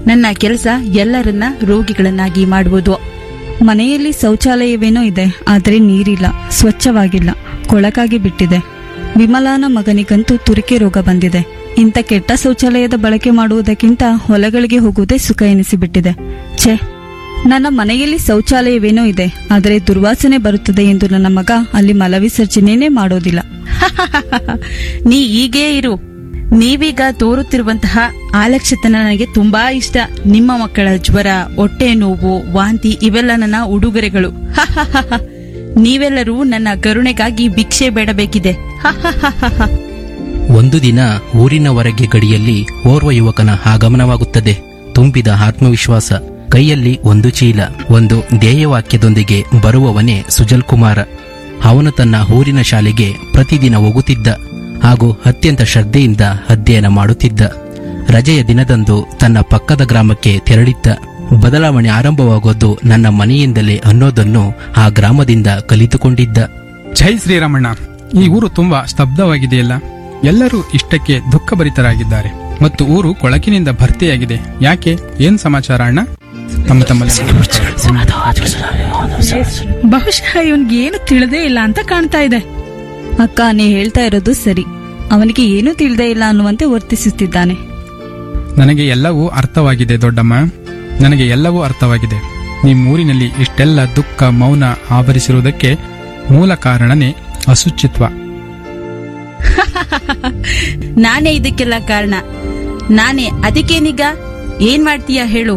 ನನ್ನ ಕೆಲಸ ಎಲ್ಲರನ್ನ ರೋಗಿಗಳನ್ನಾಗಿ ಮಾಡುವುದು ಮನೆಯಲ್ಲಿ ಶೌಚಾಲಯವೇನೋ ಇದೆ ಆದರೆ ನೀರಿಲ್ಲ ಸ್ವಚ್ಛವಾಗಿಲ್ಲ ಕೊಳಕಾಗಿ ಬಿಟ್ಟಿದೆ ವಿಮಲಾನ ಮಗನಿಗಂತೂ ತುರಿಕೆ ರೋಗ ಬಂದಿದೆ ಇಂಥ ಕೆಟ್ಟ ಶೌಚಾಲಯದ ಬಳಕೆ ಮಾಡುವುದಕ್ಕಿಂತ ಹೊಲಗಳಿಗೆ ಹೋಗುವುದೇ ಸುಖ ಎನಿಸಿಬಿಟ್ಟಿದೆ ಛೇ ನನ್ನ ಮನೆಯಲ್ಲಿ ಶೌಚಾಲಯವೇನೋ ಇದೆ ಆದರೆ ದುರ್ವಾಸನೆ ಬರುತ್ತದೆ ಎಂದು ನನ್ನ ಮಗ ಅಲ್ಲಿ ಮಲವಿಸರ್ಜನೆಯೇ ಮಾಡೋದಿಲ್ಲ ನೀ ಹೀಗೇ ಇರು ನೀವೀಗ ತೋರುತ್ತಿರುವಂತಹ ಆಲಕ್ಷ್ಯತನ ನನಗೆ ತುಂಬಾ ಇಷ್ಟ ನಿಮ್ಮ ಮಕ್ಕಳ ಜ್ವರ ಹೊಟ್ಟೆ ನೋವು ವಾಂತಿ ಇವೆಲ್ಲ ನನ್ನ ಉಡುಗೊರೆಗಳು ನೀವೆಲ್ಲರೂ ನನ್ನ ಕರುಣೆಗಾಗಿ ಭಿಕ್ಷೆ ಬೇಡಬೇಕಿದೆ ಒಂದು ದಿನ ಊರಿನ ಹೊರಗೆ ಗಡಿಯಲ್ಲಿ ಓರ್ವ ಯುವಕನ ಆಗಮನವಾಗುತ್ತದೆ ತುಂಬಿದ ಆತ್ಮವಿಶ್ವಾಸ ಕೈಯಲ್ಲಿ ಒಂದು ಚೀಲ ಒಂದು ಧ್ಯೇಯವಾಕ್ಯದೊಂದಿಗೆ ಬರುವವನೇ ಸುಜಲ್ ಕುಮಾರ ಅವನು ತನ್ನ ಊರಿನ ಶಾಲೆಗೆ ಪ್ರತಿದಿನ ಹೋಗುತ್ತಿದ್ದ ಹಾಗೂ ಅತ್ಯಂತ ಶ್ರದ್ಧೆಯಿಂದ ಅಧ್ಯಯನ ಮಾಡುತ್ತಿದ್ದ ರಜೆಯ ದಿನದಂದು ತನ್ನ ಪಕ್ಕದ ಗ್ರಾಮಕ್ಕೆ ತೆರಳಿದ್ದ ಬದಲಾವಣೆ ಆರಂಭವಾಗೋದು ನನ್ನ ಮನೆಯಿಂದಲೇ ಅನ್ನೋದನ್ನು ಆ ಗ್ರಾಮದಿಂದ ಕಲಿತುಕೊಂಡಿದ್ದ ಜೈ ಶ್ರೀರಾಮಣ್ಣ ಈ ಊರು ತುಂಬಾ ಸ್ತಬ್ಧವಾಗಿದೆಯಲ್ಲ ಎಲ್ಲರೂ ಇಷ್ಟಕ್ಕೆ ದುಃಖಭರಿತರಾಗಿದ್ದಾರೆ ಮತ್ತು ಊರು ಕೊಳಕಿನಿಂದ ಭರ್ತಿಯಾಗಿದೆ ಯಾಕೆ ಏನ್ ಸಮಾಚಾರ ಅಣ್ಣ ತಮ್ಮ ತಮ್ಮಲ್ಲಿ ಬಹುಶಃ ಇವನ್ಗೆ ಏನು ತಿಳಿದೇ ಇಲ್ಲ ಅಂತ ಕಾಣ್ತಾ ಇದೆ ಅಕ್ಕ ನೀ ಹೇಳ್ತಾ ಇರೋದು ಸರಿ ಅವನಿಗೆ ಏನೂ ತಿಳಿದೇ ಇಲ್ಲ ಅನ್ನುವಂತೆ ವರ್ತಿಸುತ್ತಿದ್ದಾನೆ ನನಗೆ ಎಲ್ಲವೂ ಅರ್ಥವಾಗಿದೆ ದೊಡ್ಡಮ್ಮ ನನಗೆ ಎಲ್ಲವೂ ಅರ್ಥವಾಗಿದೆ ನಿಮ್ಮೂರಿನಲ್ಲಿ ಇಷ್ಟೆಲ್ಲ ದುಃಖ ಮೌನ ಆವರಿಸಿರುವುದಕ್ಕೆ ಮೂಲ ಕಾರಣನೇ ಅಶುಚಿತ್ವ ನಾನೇ ಇದಕ್ಕೆಲ್ಲ ಕಾರಣ ನಾನೇ ಅದಕ್ಕೇನೀಗ ಏನ್ ಮಾಡ್ತೀಯ ಹೇಳು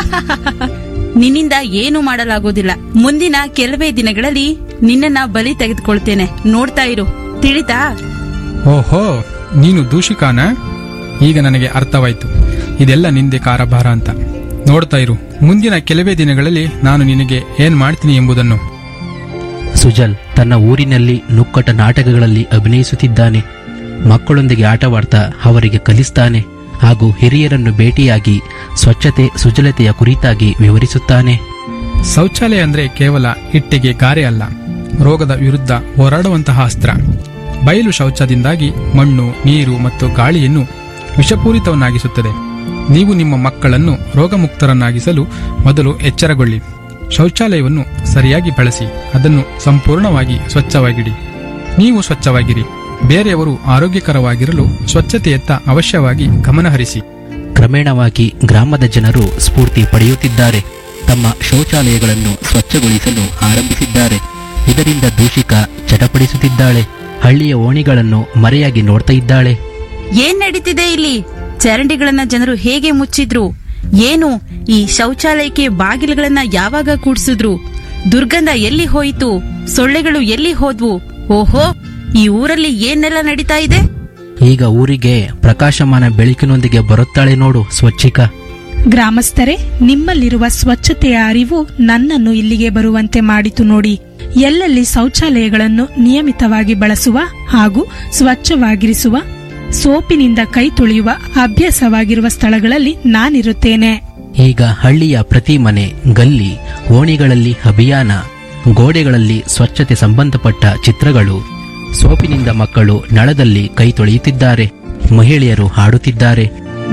ನಿನ್ನಿಂದ ಏನು ಮಾಡಲಾಗೋದಿಲ್ಲ ಮುಂದಿನ ಕೆಲವೇ ದಿನಗಳಲ್ಲಿ ನಿನ್ನನ್ನ ಬಲಿ ತೆಗೆದುಕೊಳ್ತೇನೆ ನೋಡ್ತಾ ಇರು ತಿಳಿತಾ ಓಹೋ ನೀನು ದೂಷಿಕಾನ ಈಗ ನನಗೆ ಅರ್ಥವಾಯ್ತು ಇದೆಲ್ಲ ನಿಂದೆ ಕಾರಭಾರ ಅಂತ ನೋಡ್ತಾ ಇರು ಮುಂದಿನ ಕೆಲವೇ ದಿನಗಳಲ್ಲಿ ನಾನು ನಿನಗೆ ಏನ್ ಮಾಡ್ತೀನಿ ಎಂಬುದನ್ನು ಸುಜಲ್ ತನ್ನ ಊರಿನಲ್ಲಿ ನುಕ್ಕಟ ನಾಟಕಗಳಲ್ಲಿ ಅಭಿನಯಿಸುತ್ತಿದ್ದಾನೆ ಮಕ್ಕಳೊಂದಿಗೆ ಆಟವಾಡ್ತಾ ಅವರಿಗೆ ಕಲಿಸ್ತಾನೆ ಹಾಗೂ ಹಿರಿಯರನ್ನು ಭೇಟಿಯಾಗಿ ಸ್ವಚ್ಛತೆ ಸುಜಲತೆಯ ಕುರಿತಾಗಿ ವಿವರಿಸುತ್ತಾನೆ ಶೌಚಾಲಯ ಅಂದ್ರೆ ಕೇವಲ ಇಟ್ಟಿಗೆ ಗಾರೆ ಅಲ್ಲ ರೋಗದ ವಿರುದ್ಧ ಹೋರಾಡುವಂತಹ ಅಸ್ತ್ರ ಬಯಲು ಶೌಚದಿಂದಾಗಿ ಮಣ್ಣು ನೀರು ಮತ್ತು ಗಾಳಿಯನ್ನು ವಿಷಪೂರಿತವನ್ನಾಗಿಸುತ್ತದೆ ನೀವು ನಿಮ್ಮ ಮಕ್ಕಳನ್ನು ರೋಗಮುಕ್ತರನ್ನಾಗಿಸಲು ಮೊದಲು ಎಚ್ಚರಗೊಳ್ಳಿ ಶೌಚಾಲಯವನ್ನು ಸರಿಯಾಗಿ ಬಳಸಿ ಅದನ್ನು ಸಂಪೂರ್ಣವಾಗಿ ಸ್ವಚ್ಛವಾಗಿಡಿ ನೀವು ಸ್ವಚ್ಛವಾಗಿರಿ ಬೇರೆಯವರು ಆರೋಗ್ಯಕರವಾಗಿರಲು ಸ್ವಚ್ಛತೆಯತ್ತ ಅವಶ್ಯವಾಗಿ ಗಮನಹರಿಸಿ ಕ್ರಮೇಣವಾಗಿ ಗ್ರಾಮದ ಜನರು ಸ್ಫೂರ್ತಿ ಪಡೆಯುತ್ತಿದ್ದಾರೆ ತಮ್ಮ ಶೌಚಾಲಯಗಳನ್ನು ಸ್ವಚ್ಛಗೊಳಿಸಲು ಆರಂಭಿಸಿದ್ದಾರೆ ಇದರಿಂದ ದೂಷಿಕ ಚಟಪಡಿಸುತ್ತಿದ್ದಾಳೆ ಹಳ್ಳಿಯ ಓಣಿಗಳನ್ನು ಮರೆಯಾಗಿ ನೋಡ್ತಾ ಇದ್ದಾಳೆ ಏನ್ ನಡೀತಿದೆ ಇಲ್ಲಿ ಚರಂಡಿಗಳನ್ನ ಜನರು ಹೇಗೆ ಮುಚ್ಚಿದ್ರು ಏನು ಈ ಶೌಚಾಲಯಕ್ಕೆ ಬಾಗಿಲುಗಳನ್ನ ಯಾವಾಗ ಕೂಡ್ಸಿದ್ರು ದುರ್ಗಂಧ ಎಲ್ಲಿ ಹೋಯಿತು ಸೊಳ್ಳೆಗಳು ಎಲ್ಲಿ ಹೋದ್ವು ಓಹೋ ಈ ಊರಲ್ಲಿ ಏನೆಲ್ಲ ನಡೀತಾ ಇದೆ ಈಗ ಊರಿಗೆ ಪ್ರಕಾಶಮಾನ ಬೆಳಕಿನೊಂದಿಗೆ ಬರುತ್ತಾಳೆ ನೋಡು ಸ್ವಚ್ಛಿಕ ಗ್ರಾಮಸ್ಥರೇ ನಿಮ್ಮಲ್ಲಿರುವ ಸ್ವಚ್ಛತೆಯ ಅರಿವು ನನ್ನನ್ನು ಇಲ್ಲಿಗೆ ಬರುವಂತೆ ಮಾಡಿತು ನೋಡಿ ಎಲ್ಲೆಲ್ಲಿ ಶೌಚಾಲಯಗಳನ್ನು ನಿಯಮಿತವಾಗಿ ಬಳಸುವ ಹಾಗೂ ಸ್ವಚ್ಛವಾಗಿರಿಸುವ ಸೋಪಿನಿಂದ ಕೈ ತೊಳೆಯುವ ಅಭ್ಯಾಸವಾಗಿರುವ ಸ್ಥಳಗಳಲ್ಲಿ ನಾನಿರುತ್ತೇನೆ ಈಗ ಹಳ್ಳಿಯ ಪ್ರತಿ ಮನೆ ಗಲ್ಲಿ ಓಣಿಗಳಲ್ಲಿ ಅಭಿಯಾನ ಗೋಡೆಗಳಲ್ಲಿ ಸ್ವಚ್ಛತೆ ಸಂಬಂಧಪಟ್ಟ ಚಿತ್ರಗಳು ಸೋಪಿನಿಂದ ಮಕ್ಕಳು ನಳದಲ್ಲಿ ಕೈ ತೊಳೆಯುತ್ತಿದ್ದಾರೆ ಮಹಿಳೆಯರು ಹಾಡುತ್ತಿದ್ದಾರೆ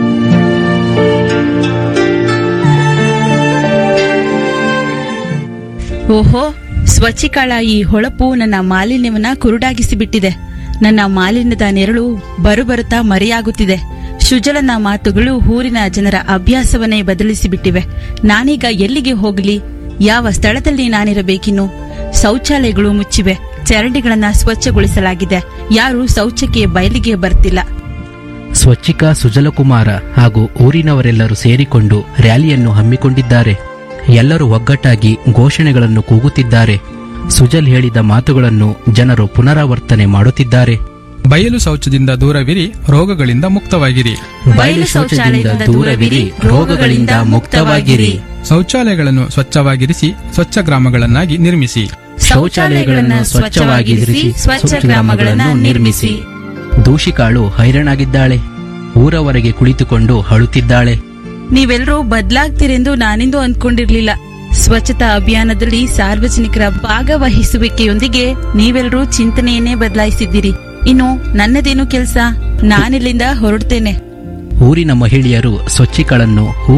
ಓಹೋ ಸ್ವಚ್ಛಿಕಾಳ ಈ ಹೊಳಪು ನನ್ನ ಮಾಲಿನ್ಯವನ್ನ ಕುರುಡಾಗಿಸಿ ಬಿಟ್ಟಿದೆ ನನ್ನ ಮಾಲಿನ್ಯದ ನೆರಳು ಬರುಬರುತ್ತಾ ಮರೆಯಾಗುತ್ತಿದೆ ಸುಜಲನ ಮಾತುಗಳು ಊರಿನ ಜನರ ಅಭ್ಯಾಸವನ್ನೇ ಬದಲಿಸಿ ಬಿಟ್ಟಿವೆ ನಾನೀಗ ಎಲ್ಲಿಗೆ ಹೋಗಲಿ ಯಾವ ಸ್ಥಳದಲ್ಲಿ ನಾನಿರಬೇಕಿನ್ನು ಶೌಚಾಲಯಗಳು ಮುಚ್ಚಿವೆ ಚರಂಡಿಗಳನ್ನ ಸ್ವಚ್ಛಗೊಳಿಸಲಾಗಿದೆ ಯಾರು ಶೌಚಕ್ಕೆ ಬಯಲಿಗೆ ಬರ್ತಿಲ್ಲ ಸ್ವಚ್ಛಿಕ ಸುಜಲಕುಮಾರ ಹಾಗೂ ಊರಿನವರೆಲ್ಲರೂ ಸೇರಿಕೊಂಡು ರ್ಯಾಲಿಯನ್ನು ಹಮ್ಮಿಕೊಂಡಿದ್ದಾರೆ ಎಲ್ಲರೂ ಒಗ್ಗಟ್ಟಾಗಿ ಘೋಷಣೆಗಳನ್ನು ಕೂಗುತ್ತಿದ್ದಾರೆ ಸುಜಲ್ ಹೇಳಿದ ಮಾತುಗಳನ್ನು ಜನರು ಪುನರಾವರ್ತನೆ ಮಾಡುತ್ತಿದ್ದಾರೆ ಬಯಲು ಶೌಚದಿಂದ ದೂರವಿರಿ ರೋಗಗಳಿಂದ ಮುಕ್ತವಾಗಿರಿ ಬಯಲು ಶೌಚಾಲಯದಿಂದ ದೂರವಿರಿ ರೋಗಗಳಿಂದ ಮುಕ್ತವಾಗಿರಿ ಶೌಚಾಲಯಗಳನ್ನು ಸ್ವಚ್ಛವಾಗಿರಿಸಿ ಸ್ವಚ್ಛ ಗ್ರಾಮಗಳನ್ನಾಗಿ ನಿರ್ಮಿಸಿ ಶೌಚಾಲಯಗಳನ್ನು ಸ್ವಚ್ಛವಾಗಿರಿಸಿ ಸ್ವಚ್ಛ ಗ್ರಾಮಗಳನ್ನು ನಿರ್ಮಿಸಿ ದೂಷಿಕಾಳು ಹೈರಾಣಾಗಿದ್ದಾಳೆ ಊರವರೆಗೆ ಕುಳಿತುಕೊಂಡು ಅಳುತ್ತಿದ್ದಾಳೆ ನೀವೆಲ್ಲರೂ ಬದಲಾಗ್ತೀರೆಂದು ನಾನಿಂದು ಅಂದ್ಕೊಂಡಿರ್ಲಿಲ್ಲ ಸ್ವಚ್ಛತಾ ಅಭಿಯಾನದಲ್ಲಿ ಸಾರ್ವಜನಿಕರ ಭಾಗವಹಿಸುವಿಕೆಯೊಂದಿಗೆ ನೀವೆಲ್ಲರೂ ಚಿಂತನೆಯನ್ನೇ ಬದಲಾಯಿಸಿದ್ದೀರಿ ಇನ್ನು ನನ್ನದೇನು ಕೆಲಸ ನಾನಿಲ್ಲಿಂದ ಹೊರಡ್ತೇನೆ ಊರಿನ ಮಹಿಳೆಯರು ಸ್ವಚ್ಛಿಗಳನ್ನು ಹೂ